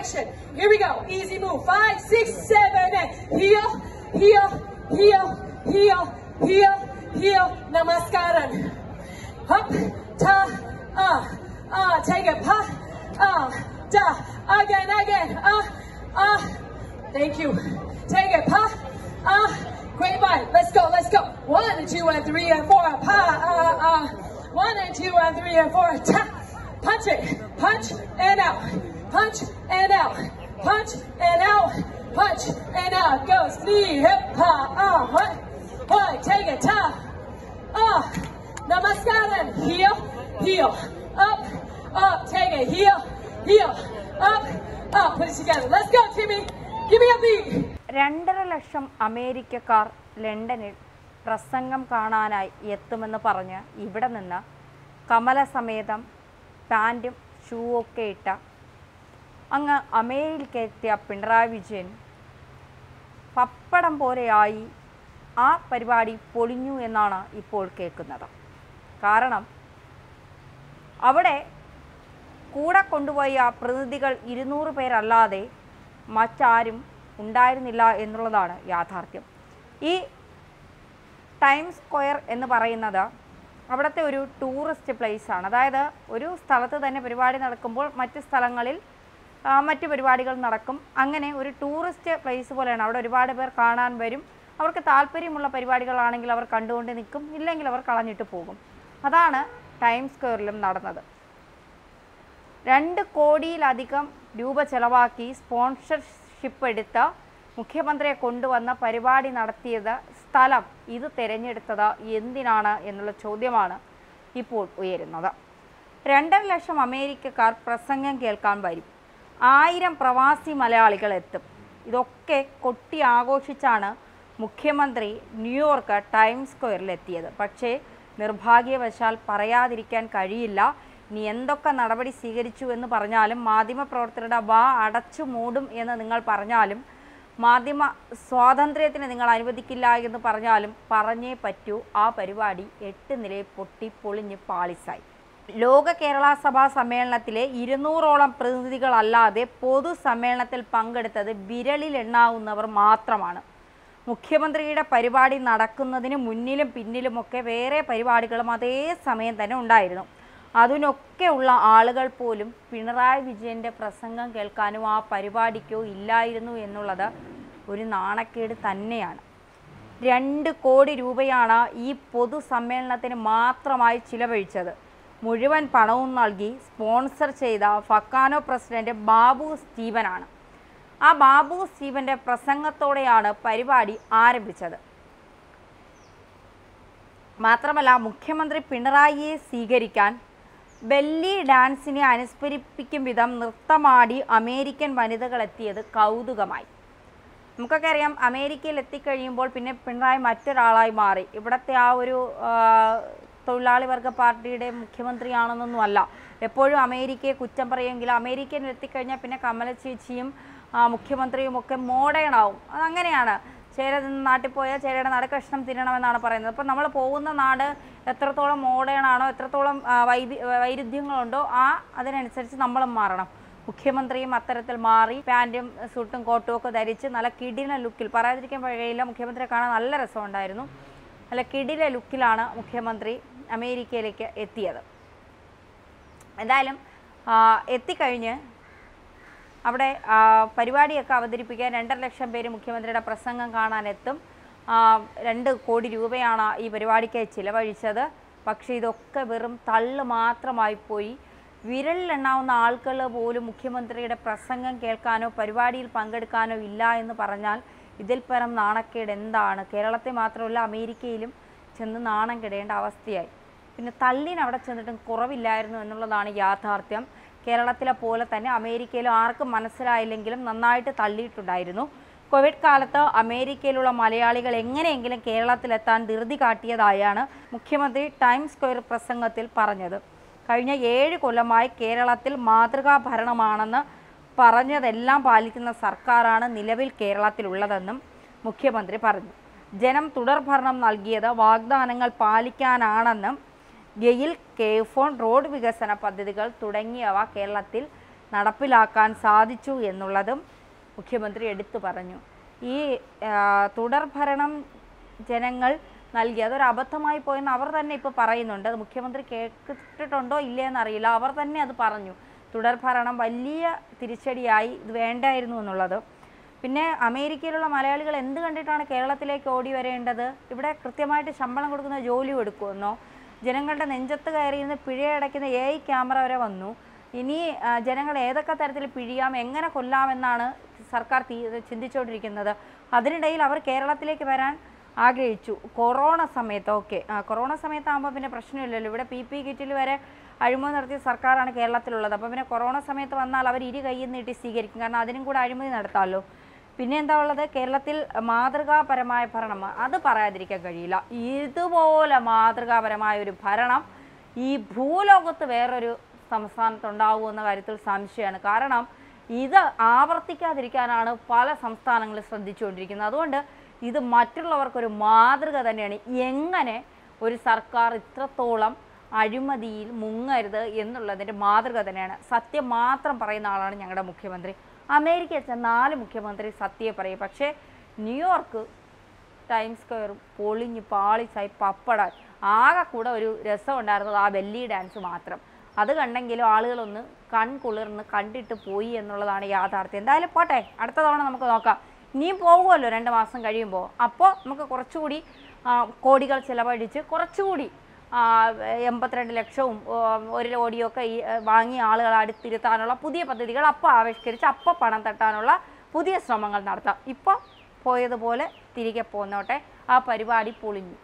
direction. Here we go. Easy move. Five, six, seven, eight. Heel, heel, heel, heel, heel, heel. Namaskaran. Up, ta, ah, ah. Take it. Pa, ah, da. Again, again. Ah, ah. Thank you. Take it. Pa, ah. Great bite. Let's go. Let's go. One and two and three and four. Pa, ah, ah. One and two and three and four. Ta. Punch it. Punch and out. Punch and out. Punch and out. Punch and out. Goes knee, hip, ha, ah, what? What? Take it. Ta. Ah. Namaskaram. Heel, heel. Up, up. Take it. Heel, heel. Up, up. Put it together. Let's go, Timmy. Give me a beat. രണ്ടര ലക്ഷം അമേരിക്കക്കാർ ലണ്ടനിൽ പ്രസംഗം കാണാനായി എത്തുമെന്ന് പറഞ്ഞ് ഇവിടെ നിന്ന് കമലസമേതം പാൻറ്റും ഷൂ ഒക്കെ ഇട്ട അങ്ങ് അമേരിക്കയിലെത്തിയ പിണറായി വിജയൻ പപ്പടം പോലെയായി ആ പരിപാടി പൊളിഞ്ഞു എന്നാണ് ഇപ്പോൾ കേൾക്കുന്നത് കാരണം അവിടെ കൂടെ കൊണ്ടുപോയ പ്രതിനിധികൾ ഇരുന്നൂറ് പേരല്ലാതെ മറ്റാരും ഉണ്ടായിരുന്നില്ല എന്നുള്ളതാണ് യാഥാർത്ഥ്യം ഈ ടൈം സ്ക്വയർ എന്ന് പറയുന്നത് അവിടുത്തെ ഒരു ടൂറിസ്റ്റ് പ്ലേസ് ആണ് അതായത് ഒരു സ്ഥലത്ത് തന്നെ പരിപാടി നടക്കുമ്പോൾ മറ്റ് സ്ഥലങ്ങളിൽ ആ, മറ്റ് പരിപാടികൾ നടക്കും അങ്ങനെ ഒരു ടൂറിസ്റ്റ് പ്ലേസ് പോലെയാണ് അവിടെ ഒരുപാട് പേർ കാണാൻ വരും അവർക്ക് താല്പര്യമുള്ള പരിപാടികളാണെങ്കിൽ അവർ കണ്ടുകൊണ്ട് നിൽക്കും ഇല്ലെങ്കിൽ അവർ കളഞ്ഞിട്ട് പോകും അതാണ് ടൈം സ്ക്വയറിലും നടന്നത് രണ്ട് കോടിയിലധികം രൂപ ചെലവാക്കി സ്പോൺസർഷിപ്പ് എടുത്ത മുഖ്യമന്ത്രിയെ കൊണ്ടുവന്ന പരിപാടി നടത്തിയത് സ്ഥലം ഇത് തിരഞ്ഞെടുത്തത് എന്തിനാണ് എന്നുള്ള ചോദ്യമാണ് ഇപ്പോൾ ഉയരുന്നത് രണ്ടര ലക്ഷം അമേരിക്കക്കാർ പ്രസംഗം കേൾക്കാൻ വരും ആയിരം പ്രവാസി മലയാളികൾ എത്തും ഇതൊക്കെ കൊട്ടി ആഘോഷിച്ചാണ് മുഖ്യമന്ത്രി ന്യൂയോർക്ക് ടൈം സ്ക്വയറിൽ എത്തിയത് പക്ഷേ നിർഭാഗ്യവശാൽ പറയാതിരിക്കാൻ കഴിയില്ല ഇനി എന്തൊക്കെ നടപടി സ്വീകരിച്ചു എന്ന് പറഞ്ഞാലും മാധ്യമപ്രവർത്തകരുടെ വാ അടച്ചു മൂടും എന്ന് നിങ്ങൾ പറഞ്ഞാലും മാധ്യമ സ്വാതന്ത്ര്യത്തിന് നിങ്ങൾ അനുവദിക്കില്ല എന്ന് പറഞ്ഞാലും പറഞ്ഞേ പറ്റൂ ആ പരിപാടി എട്ട് നിലയിൽ പൊട്ടി പൊളിഞ്ഞ് പാളിസായി ലോക കേരള സഭാ സമ്മേളനത്തിലെ ഇരുന്നൂറോളം പ്രതിനിധികളല്ലാതെ പൊതുസമ്മേളനത്തിൽ പങ്കെടുത്തത് വിരലിൽ എണ്ണാവുന്നവർ മാത്രമാണ് മുഖ്യമന്ത്രിയുടെ പരിപാടി നടക്കുന്നതിന് മുന്നിലും പിന്നിലുമൊക്കെ വേറെ പരിപാടികളും അതേ സമയം തന്നെ ഉണ്ടായിരുന്നു അതിനൊക്കെയുള്ള ആളുകൾ പോലും പിണറായി വിജയൻ്റെ പ്രസംഗം കേൾക്കാനോ ആ പരിപാടിക്കോ ഇല്ലായിരുന്നു എന്നുള്ളത് ഒരു നാണക്കേട് തന്നെയാണ് രണ്ട് കോടി രൂപയാണ് ഈ പൊതുസമ്മേളനത്തിന് മാത്രമായി ചിലവഴിച്ചത് മുഴുവൻ പണവും നൽകി സ്പോൺസർ ചെയ്ത ഫക്കാനോ പ്രസിഡന്റ് ബാബു സ്റ്റീവനാണ് ആ ബാബു സ്റ്റീവന്റെ പ്രസംഗത്തോടെയാണ് പരിപാടി ആരംഭിച്ചത് മാത്രമല്ല മുഖ്യമന്ത്രി പിണറായിയെ സ്വീകരിക്കാൻ ബെല്ലി ഡാൻസിനെ അനുസ്മരിപ്പിക്കും വിധം നൃത്തമാടി അമേരിക്കൻ വനിതകൾ എത്തിയത് കൗതുകമായി നമുക്കൊക്കെ അറിയാം അമേരിക്കയിൽ എത്തിക്കഴിയുമ്പോൾ പിന്നെ പിണറായി മറ്റൊരാളായി മാറി ഇവിടുത്തെ ആ ഒരു ആ, തൊഴിലാളി വർഗ പാർട്ടിയുടെ മുഖ്യമന്ത്രിയാണെന്നൊന്നുമല്ല എപ്പോഴും അമേരിക്കയെ കുറ്റം പറയുമെങ്കിലും അമേരിക്കയിൽ എത്തിക്കഴിഞ്ഞാൽ പിന്നെ കമല ചേച്ചിയും ആ, മുഖ്യമന്ത്രിയും ഒക്കെ മോഡേൺ ആവും അതങ്ങനെയാണ് ചേര നാട്ടിൽ പോയാൽ ചേരയുടെ നാട് കഷ്ണം തിന്നണമെന്നാണ് പറയുന്നത് അപ്പം നമ്മൾ പോകുന്ന നാട് എത്രത്തോളം മോഡേൺ ആണോ എത്രത്തോളം ആ, വൈവി വൈരുദ്ധ്യങ്ങളുണ്ടോ ആ അതിനനുസരിച്ച് നമ്മളും മാറണം മുഖ്യമന്ത്രിയും അത്തരത്തിൽ മാറി പാൻറ്റും സൂട്ടും കോട്ടും ഒക്കെ ധരിച്ച് നല്ല കിടില ലുക്കിൽ പറയാതിരിക്കാൻ കഴിയില്ല മുഖ്യമന്ത്രിയെ കാണാൻ നല്ല രസമുണ്ടായിരുന്നു നല്ല കിടില ലുക്കിലാണ് മുഖ്യമന്ത്രി അമേരിക്കയിലേക്ക് എത്തിയത് എന്തായാലും ആ, എത്തിക്കഴിഞ്ഞ് അവിടെ ആ, പരിപാടിയൊക്കെ അവതരിപ്പിക്കാൻ രണ്ടര ലക്ഷം പേര് മുഖ്യമന്ത്രിയുടെ പ്രസംഗം കാണാനെത്തും ആ, രണ്ട് കോടി രൂപയാണ് ഈ പരിപാടിക്കായി ചിലവഴിച്ചത് പക്ഷേ ഇതൊക്കെ വെറും തള്ളു മാത്രമായി പോയി വിരലിലെണ്ണാവുന്ന ആൾകൾ പോലും മുഖ്യമന്ത്രിയുടെ പ്രസംഗം കേൾക്കാനോ പരിപാടിയിൽ പങ്കെടുക്കാനോ ഇല്ല എന്ന് പറഞ്ഞാൽ ഇതിൽ പരം നാണക്കേട് എന്താണ് കേരളത്തെ മാത്രമല്ല അമേരിക്കയിലും ചെന്ന് നാണം കെടേണ്ട അവസ്ഥയായി പിന്നെ തള്ളിന് അവിടെ ചെന്നിട്ടും കുറവില്ലായിരുന്നു എന്നുള്ളതാണ് യാഥാർത്ഥ്യം കേരളത്തിലെ പോലെ തന്നെ അമേരിക്കയിലും ആർക്കും മനസ്സിലായില്ലെങ്കിലും നന്നായിട്ട് തള്ളിയിട്ടുണ്ടായിരുന്നു കോവിഡ് കാലത്ത് അമേരിക്കയിലുള്ള മലയാളികൾ എങ്ങനെയെങ്കിലും കേരളത്തിലെത്താൻ ധൃതി കാട്ടിയതായാണ് മുഖ്യമന്ത്രി ടൈം സ്ക്വയർ പ്രസംഗത്തിൽ പറഞ്ഞത് കഴിഞ്ഞ ഏഴ് കൊല്ലമായി കേരളത്തിൽ മാതൃകാ ഭരണമാണെന്ന് പറഞ്ഞതെല്ലാം പാലിക്കുന്ന സർക്കാരാണ് നിലവിൽ കേരളത്തിലുള്ളതെന്നും മുഖ്യമന്ത്രി പറഞ്ഞു ജനം തുടർഭരണം നൽകിയത് വാഗ്ദാനങ്ങൾ പാലിക്കാനാണെന്നും ഗെയിൽ കേഫോൺ റോഡ് വികസന പദ്ധതികൾ തുടങ്ങിയവ കേരളത്തിൽ നടപ്പിലാക്കാൻ സാധിച്ചു എന്നുള്ളതും മുഖ്യമന്ത്രി എടുത്തു പറഞ്ഞു ഈ ആ, തുടർഭരണം ജനങ്ങൾ നൽകി അതൊരു അബദ്ധമായി പോയെന്ന് അവർ തന്നെ ഇപ്പോൾ പറയുന്നുണ്ട് അത് മുഖ്യമന്ത്രി കേട്ടിട്ടുണ്ടോ ഇല്ലയെന്ന് അറിയില്ല അവർ തന്നെ അത് പറഞ്ഞു തുടർഭരണം വലിയ തിരിച്ചടിയായി ഇത് വേണ്ടായിരുന്നു എന്നുള്ളത് പിന്നെ അമേരിക്കയിലുള്ള മലയാളികൾ എന്ത് കണ്ടിട്ടാണ് കേരളത്തിലേക്ക് ഓടി വരേണ്ടത് ഇവിടെ കൃത്യമായിട്ട് ശമ്പളം കൊടുക്കുന്ന ജോലി കൊടുക്കുമെന്നോ ജനങ്ങളുടെ നെഞ്ചത്ത് കയറിയിരുന്ന് പിഴയടയ്ക്കുന്ന എ ഐ ക്യാമറ വരെ വന്നു ഇനി ആ, ജനങ്ങൾ ഏതൊക്കെ തരത്തിൽ പിഴിയാം എങ്ങനെ കൊല്ലാമെന്നാണ് സർക്കാർ തീ ചിന്തിച്ചുകൊണ്ടിരിക്കുന്നത് അതിനിടയിൽ അവർ കേരളത്തിലേക്ക് വരാൻ ആഗ്രഹിച്ചു കൊറോണ സമയത്ത് ഓക്കെ ആ കൊറോണ സമയത്താകുമ്പോൾ പിന്നെ പ്രശ്നമില്ലല്ലോ ഇവിടെ പി പി കിറ്റിൽ വരെ അഴിമതി നടത്തിയ സർക്കാരാണ് കേരളത്തിലുള്ളത് അപ്പോൾ പിന്നെ കൊറോണ സമയത്ത് വന്നാൽ അവർ ഇരു കൈയിൽ നീട്ടി സ്വീകരിക്കും കാരണം അതിനും കൂടെ അഴിമതി നടത്താമല്ലോ പിന്നെ എന്താ ഉള്ളത് കേരളത്തിൽ മാതൃകാപരമായ ഭരണം അത് പറയാതിരിക്കാൻ കഴിയില്ല ഇതുപോലെ മാതൃകാപരമായ ഒരു ഭരണം ഈ ഭൂലോകത്ത് വേറൊരു സംസ്ഥാനത്തുണ്ടാവുമോ എന്ന കാര്യത്തിൽ സംശയമാണ് കാരണം ഇത് ആവർത്തിക്കാതിരിക്കാനാണ് പല സംസ്ഥാനങ്ങളും ശ്രദ്ധിച്ചുകൊണ്ടിരിക്കുന്നത് അതുകൊണ്ട് ഇത് മറ്റുള്ളവർക്കൊരു മാതൃക തന്നെയാണ് എങ്ങനെ ഒരു സർക്കാർ ഇത്രത്തോളം അഴിമതിയിൽ മുങ്ങരുത് എന്നുള്ളതിൻ്റെ മാതൃക തന്നെയാണ് സത്യം മാത്രം പറയുന്ന ആളാണ് ഞങ്ങളുടെ മുഖ്യമന്ത്രി അമേരിക്ക വെച്ച നാല് മുഖ്യമന്ത്രി സത്യം പറയും പക്ഷേ ന്യൂയോർക്ക് ടൈംസ് സ്ക്വയറും പൊളിഞ്ഞ് പാളിച്ചായി പപ്പടാൻ ആകെ കൂടെ ഒരു രസം ഉണ്ടായിരുന്നത് ആ ബെല്ലി ഡാൻസ് മാത്രം അത് കണ്ടെങ്കിലും ആളുകളൊന്ന് കൺകുളിർന്ന് കണ്ടിട്ട് പോയി എന്നുള്ളതാണ് യാഥാർത്ഥ്യം എന്തായാലും പോട്ടെ അടുത്ത തവണ നമുക്ക് നോക്കാം ഇനിയും പോകുമല്ലോ രണ്ട് മാസം കഴിയുമ്പോൾ അപ്പോൾ നമുക്ക് കുറച്ചുകൂടി ആ, കോടികൾ ചിലവഴിച്ച് കുറച്ചുകൂടി ആ, എൺപത്തിരണ്ട് ലക്ഷവും ആ, ഒരു കോടിയും ഒക്കെ ഈ ആ, വാങ്ങിയ ആളുകളെ അടുത്തിരുത്താനുള്ള പുതിയ പദ്ധതികൾ അപ്പോൾ ആവിഷ്കരിച്ച് അപ്പോൾ പണം തട്ടാനുള്ള പുതിയ ശ്രമങ്ങൾ നടത്താം ഇപ്പോൾ പോയതുപോലെ തിരികെ പോന്നോട്ടെ ആ പരിപാടി പൊളിഞ്ഞു